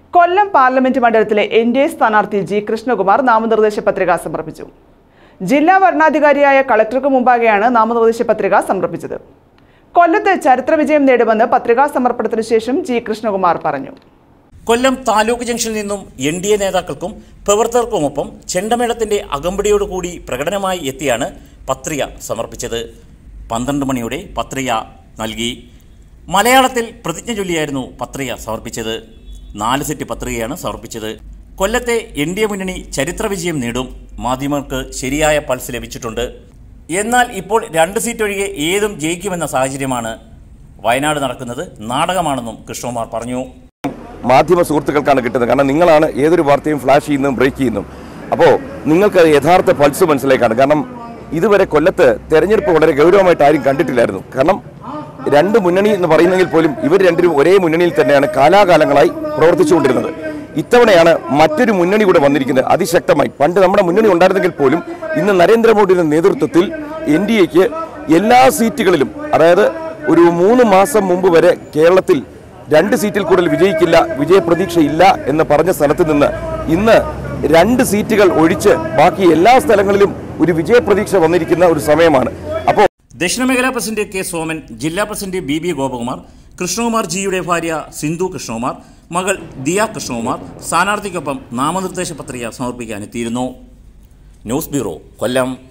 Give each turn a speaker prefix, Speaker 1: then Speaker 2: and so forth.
Speaker 1: കൊല്ലം parliament മണ്ഡലത്തിലെ N D A സ്ഥാനാർത്ഥി G Krishnakumar നാമനിർദ്ദേശ പത്രിക സമർപ്പിച്ചു ജില്ലാ വരണാധികാരിയായ കളക്ടർക്ക് മുമ്പാകെയാണ് നാമനിർദ്ദേശ പത്രിക സമർപ്പിച്ചത് കൊല്ലത്ത് ചരിത്ര വിജയം നേടുമെന്ന് പത്രികാ സമർപ്പണത്തിനു ശേഷം ജി കൃഷ്ണകുമാർ പറഞ്ഞു
Speaker 2: കൊല്ലം താലൂക്ക് ജംഗ്ഷനിൽ നിന്നും എൻ ഡി എ നേതാക്കൾക്കും പ്രവർത്തകർക്കുമൊപ്പം ചെണ്ടമേളത്തിന്റെ അകമ്പടിയോടുകൂടി പ്രകടനമായി എത്തിയാണ് പത്രിക സമർപ്പിച്ചത് പന്ത്രണ്ട് മണിയോടെ പത്രിക നൽകി മലയാളത്തിൽ പ്രതിജ്ഞ ചൊല്ലിയായിരുന്നു പത്രിക സമർപ്പിച്ചത് നാല് സെറ്റ് പത്രികയാണ് സമർപ്പിച്ചത് കൊല്ലത്തെ എൻ ഡി എ മുന്നണി ചരിത്ര വിജയം നേടും മാധ്യമങ്ങൾക്ക് ശരിയായ പൾസ് ലഭിച്ചിട്ടുണ്ട് എന്നാൽ ഇപ്പോൾ രണ്ട് സീറ്റ് ഒഴികെ ഏതും ജയിക്കുമെന്ന സാഹചര്യമാണ് വയനാട് നടക്കുന്നത് നാടകമാണെന്നും കൃഷ്ണകുമാർ പറഞ്ഞു
Speaker 3: മാധ്യമ സുഹൃത്തുക്കൾക്കാണ് കിട്ടുന്നത് കാരണം നിങ്ങളാണ് ഏതൊരു വാർത്തയും ഫ്ലാഷ് ചെയ്യുന്നതും ബ്രേക്ക് ചെയ്യുന്നതും അപ്പോൾ നിങ്ങൾക്ക് യഥാർത്ഥ പൾസ് മനസ്സിലേക്കാണ് കാരണം ഇതുവരെ കൊല്ലത്ത് തെരഞ്ഞെടുപ്പ് വളരെ ഗൗരവമായിട്ട് ആരും കണ്ടിട്ടില്ലായിരുന്നു കാരണം രണ്ട് മുന്നണി എന്ന് പറയുന്നെങ്കിൽ പോലും ഇവർ രണ്ടും ഒരേ മുന്നണിയിൽ തന്നെയാണ് കാലാകാലങ്ങളായി പ്രവർത്തിച്ചുകൊണ്ടിരുന്നത് ഇത്തവണയാണ് മറ്റൊരു മുന്നണി കൂടെ വന്നിരിക്കുന്നത് അതിശക്തമായി പണ്ട് നമ്മുടെ മുന്നണി ഉണ്ടായിരുന്നെങ്കിൽ പോലും ഇന്ന് നരേന്ദ്രമോദിയുടെ നേതൃത്വത്തിൽ എൻ ഡി എക്ക് എല്ലാ സീറ്റുകളിലും അതായത് ഒരു മൂന്ന് മാസം മുമ്പ് വരെ കേരളത്തിൽ രണ്ട് സീറ്റിൽ കൂടുതൽ വിജയിക്കില്ല വിജയപ്രതീക്ഷയില്ല എന്ന് പറഞ്ഞ സ്ഥലത്ത് നിന്ന് ഇന്ന് രണ്ട് സീറ്റുകൾ ഒഴിച്ച് ബാക്കി എല്ലാ സ്ഥലങ്ങളിലും ഒരു വിജയപ്രതീക്ഷ വന്നിരിക്കുന്ന ഒരു സമയമാണ് അപ്പോൾ
Speaker 2: ദക്ഷിണമേഖലാ പ്രസിഡന്റ് കെ സോമൻ ജില്ലാ president B B Gopakumar Krishnakumar ജിയുടെ ഭാര്യ സിന്ധു കൃഷ്ണകുമാർ മകൾ ദിയ കൃഷ്ണകുമാർ സ്ഥാനാർത്ഥിക്കൊപ്പം നാമനിർദ്ദേശ പത്രിക സമർപ്പിക്കാനെത്തിയിരുന്നു ന്യൂസ് ബ്യൂറോ കൊല്ലം